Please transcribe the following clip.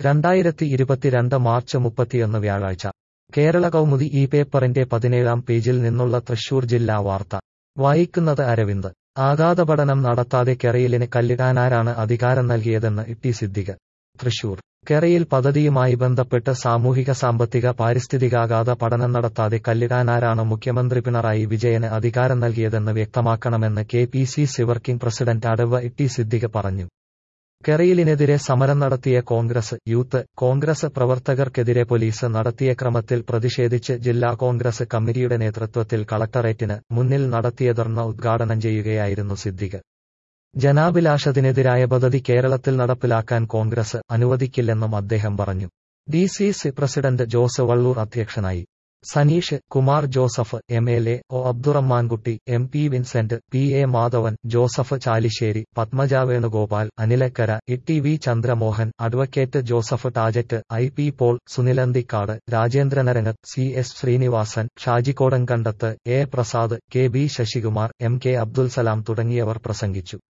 രണ്ടായിരത്തി ഇരുപത്തിരണ്ട് മാർച്ച് മുപ്പത്തിയൊന്ന് വ്യാഴാഴ്ച കേരള കൗമുദി ഈ പേപ്പറിന്റെ പതിനേഴാം പേജിൽ നിന്നുള്ള തൃശൂർ ജില്ലാ വാർത്ത വായിക്കുന്നത് അരവിന്ദ് ആഘാതപഠനം നടത്താതെ കെറയിലിന് കല്ലിടാനാരാണ് അധികാരം നൽകിയതെന്ന് ടി സിദ്ദിഖ് തൃശൂർ കെറയിൽ പദ്ധതിയുമായി ബന്ധപ്പെട്ട് സാമൂഹിക സാമ്പത്തിക പാരിസ്ഥിതികാഘാത പഠനം നടത്താതെ കല്ലിടാനാരാണ് മുഖ്യമന്ത്രി പിണറായി വിജയന് അധികാരം നൽകിയതെന്ന് വ്യക്തമാക്കണമെന്ന് K P C C working president അടവ് ടി സിദ്ദിഖ് പറഞ്ഞു കെറയിലിനെതിരെ സമരം നടത്തിയ കോൺഗ്രസ് യൂത്ത് കോൺഗ്രസ് പ്രവർത്തകർക്കെതിരെ പോലീസ് നടത്തിയ ക്രമത്തിൽ പ്രതിഷേധിച്ച് ജില്ലാ കോൺഗ്രസ് കമ്മിറ്റിയുടെ നേതൃത്വത്തിൽ കളക്ടറേറ്റിന് മുന്നിൽ നടത്തിയ ധർണ ഉദ്ഘാടനം ചെയ്യുകയായിരുന്നു സിദ്ദിഖ് ജനാഭിലാഷത്തിനെതിരായ പദ്ധതി കേരളത്തിൽ നടപ്പിലാക്കാൻ കോൺഗ്രസ് അനുവദിക്കില്ലെന്നും അദ്ദേഹം പറഞ്ഞു D C C president Jose Valloor അധ്യക്ഷനായി Saneesh Kumar Joseph M L A O Abdurahmankutty M P Vincent P A Madhavan Joseph Chalissery Padmaja Venugopal Anilakkara E T V Chandramohan advocate Joseph Tajet I P Paul Sunilanthikkad Rajendranarangath C S Sreenivasan Shajikodankandath A Prasad K B Sasikumar M K Abdul Salam തുടങ്ങിയവർ പ്രസംഗിച്ചു